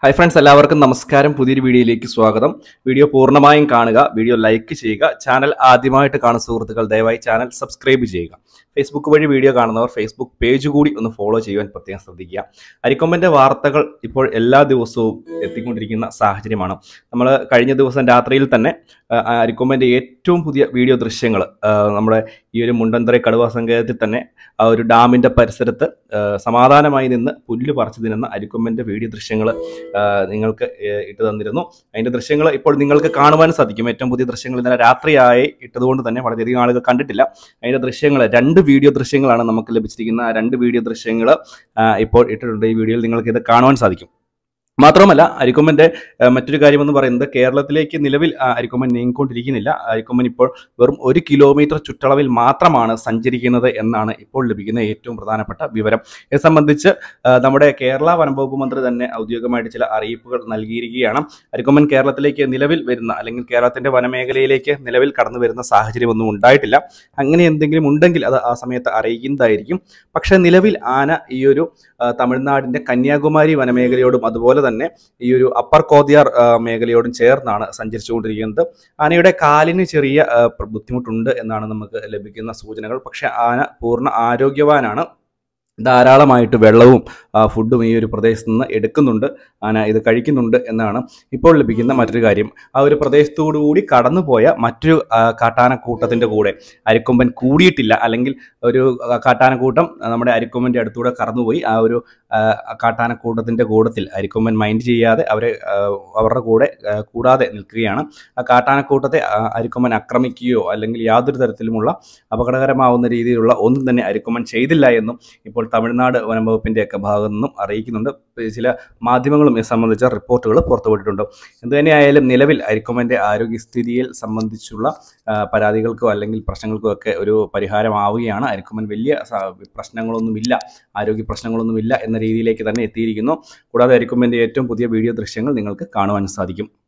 hi friends എല്ലാവർക്കും നമസ്കാരം പുതിയൊരു വീഡിയോയിലേക്ക് സ്വാഗതം വീഡിയോ പൂർണ്ണമായും കാണുക വീഡിയോ ലൈക്ക് ചെയ്യുക ചാനൽ ആദ്യമായിട്ട് കാണുന്ന സുഹൃത്തുക്കൾ ദയവായി ചാനൽ സബ്സ്ക്രൈബ് ചെയ്യുക ഫേസ്ബുക്ക് വഴി വീഡിയോ കാണുന്നവർ ഫേസ്ബുക്ക് പേജ് കൂടി ഒന്ന് ഫോളോ ചെയ്യുവാൻ പ്രത്യേകം ശ്രദ്ധിക്കുക അരിക്കൊമ്പൻ്റെ വാർത്തകൾ ഇപ്പോൾ എല്ലാ ദിവസവും എത്തിക്കൊണ്ടിരിക്കുന്ന സാഹചര്യമാണ് നമ്മൾ കഴിഞ്ഞ ദിവസം രാത്രിയിൽ തന്നെ ആ, അരിക്കൊമ്പൻ്റെ ഏറ്റവും പുതിയ വീഡിയോ ദൃശ്യങ്ങൾ നമ്മുടെ ഈ ഒരു മുണ്ടന്തറ കടുവ സങ്കേതത്തിൽ തന്നെ ആ ഒരു ഡാമിൻ്റെ പരിസരത്ത് ആ, സമാധാനമായി നിന്ന് പുല്ല് പറിച്ചു തിന്നുന്ന അരിക്കൊമ്പൻ്റെ വീഡിയോ ദൃശ്യങ്ങൾ നിങ്ങൾക്ക് ഏഹ്, ഇട്ട് തന്നിരുന്നു അതിന്റെ ദൃശ്യങ്ങൾ ഇപ്പോൾ നിങ്ങൾക്ക് കാണുവാൻ സാധിക്കും ഏറ്റവും പുതിയ ദൃശ്യങ്ങൾ ഇന്നലെ രാത്രിയായി ഇട്ടതുകൊണ്ട് തന്നെ വളരെയധികം ആളുകൾ കണ്ടിട്ടില്ല അതിന്റെ ദൃശ്യങ്ങൾ രണ്ട് വീഡിയോ ദൃശ്യങ്ങളാണ് നമുക്ക് ലഭിച്ചിരിക്കുന്ന ആ രണ്ട് വീഡിയോ ദൃശ്യങ്ങൾ ഇപ്പോൾ ഇട്ടിട്ടുണ്ട് ഈ വീഡിയോയിൽ നിങ്ങൾക്ക് ഇത് കാണുവാൻ സാധിക്കും മാത്രമല്ല അരിക്കൊമ്പന്റെ ഏഹ്, മറ്റൊരു കാര്യമെന്ന് പറയുന്നത് കേരളത്തിലേക്ക് നിലവിൽ ആ, അരിക്കൊമ്പൻ നീങ്ങിക്കൊണ്ടിരിക്കുന്നില്ല അരിക്കൊമ്പൻ ഇപ്പോൾ വെറും ഒരു കിലോമീറ്റർ ചുറ്റളവിൽ മാത്രമാണ് സഞ്ചരിക്കുന്നത് എന്നാണ് ഇപ്പോൾ ലഭിക്കുന്ന ഏറ്റവും പ്രധാനപ്പെട്ട വിവരം ഇത് സംബന്ധിച്ച് ആ, നമ്മുടെ കേരള വനംവകുപ്പ് മന്ത്രി തന്നെ ഔദ്യോഗികമായിട്ട് ചില അറിയിപ്പുകൾ നൽകിയിരിക്കുകയാണ് അരിക്കൊമ്പൻ കേരളത്തിലേക്ക് നിലവിൽ വരുന്ന അല്ലെങ്കിൽ കേരളത്തിന്റെ വനമേഖലയിലേക്ക് നിലവിൽ കടന്നു വരുന്ന സാഹചര്യമൊന്നും ഉണ്ടായിട്ടില്ല അങ്ങനെ എന്തെങ്കിലും ഉണ്ടെങ്കിൽ അത് ആ സമയത്ത് അറിയിക്കുന്നതായിരിക്കും പക്ഷേ നിലവിൽ ആന ഈ ഒരു ആ, തമിഴ്നാടിന്റെ കന്യാകുമാരി വനമേഖലയോടും അതുപോലെ തന്നെ ഈ ഒരു അപ്പർ കോതിയാർ ആ, മേഖലയോടും ചേർന്നാണ് സഞ്ചരിച്ചുകൊണ്ടിരിക്കുന്നത് ആനയുടെ കാലിന് ചെറിയ ആ, പ്ര- ബുദ്ധിമുട്ടുണ്ട് എന്നാണ് നമുക്ക് ലഭിക്കുന്ന സൂചനകൾ പക്ഷേ ആന പൂർണ്ണ ആരോഗ്യവാനാണ് ധാരാളമായിട്ട് വെള്ളവും ആ, ഫുഡും ഈ ഒരു പ്രദേശത്ത് നിന്ന് എടുക്കുന്നുണ്ട് ആന ഇത് കഴിക്കുന്നുണ്ട് എന്നാണ് ഇപ്പോൾ ലഭിക്കുന്ന മറ്റൊരു കാര്യം ആ ഒരു പ്രദേശത്തോടു കൂടി കടന്നുപോയ മറ്റൊരു ആ, കാട്ടാനക്കൂട്ടത്തിൻ്റെ കൂടെ അരിക്കൊമ്പൻ കൂടിയിട്ടില്ല അല്ലെങ്കിൽ ഒരു ആ, കാട്ടാനക്കൂട്ടം ആ, നമ്മുടെ അരിക്കൊമ്പൻ്റെ അടുത്തൂടെ കടന്നുപോയി ആ ഒരു ആ, കാട്ടാനക്കൂട്ടത്തിൻ്റെ കൂടത്തിൽ അരിക്കൊമ്പൻ മൈൻഡ് ചെയ്യാതെ അവരെ ആ, അവരുടെ കൂടെ ആ, കൂടാതെ നിൽക്കുകയാണ് ആ കാട്ടാനക്കൂട്ടത്തെ ആ, അരിക്കൊമ്പൻ ആക്രമിക്കുകയോ അല്ലെങ്കിൽ യാതൊരു തരത്തിലുമുള്ള അപകടകരമാവുന്ന രീതിയിലുള്ള ഒന്നും തന്നെ അരിക്കൊമ്പൻ ചെയ്തില്ല എന്നും ഇപ്പോൾ തമിഴ്നാട് വനം വകുപ്പിൻ്റെയൊക്കെ ഭാഗത്തു നിന്നും അറിയിക്കുന്നുണ്ട് ചില മാധ്യമങ്ങളും ഇത് സംബന്ധിച്ച റിപ്പോർട്ടുകൾ പുറത്തുവിട്ടിട്ടുണ്ട് എന്ത് തന്നെയായാലും നിലവിൽ അരിക്കൊമ്പൻ്റെ ആരോഗ്യസ്ഥിതിയിൽ സംബന്ധിച്ചുള്ള ആ, പരാതികൾക്കോ അല്ലെങ്കിൽ പ്രശ്നങ്ങൾക്കോ ഒക്കെ ഒരു പരിഹാരമാവുകയാണ് അരിക്കൊമ്പൻ വലിയ സ- പ്രശ്നങ്ങളൊന്നുമില്ല ആരോഗ്യ പ്രശ്നങ്ങളൊന്നുമില്ല എന്ന രീതിയിലേക്ക് തന്നെ എത്തിയിരിക്കുന്നു കൂടാതെ അരിക്കൊമ്പൻ്റെ ഏറ്റവും പുതിയ വീഡിയോ ദൃശ്യങ്ങൾ നിങ്ങൾക്ക് കാണുവാൻ സാധിക്കും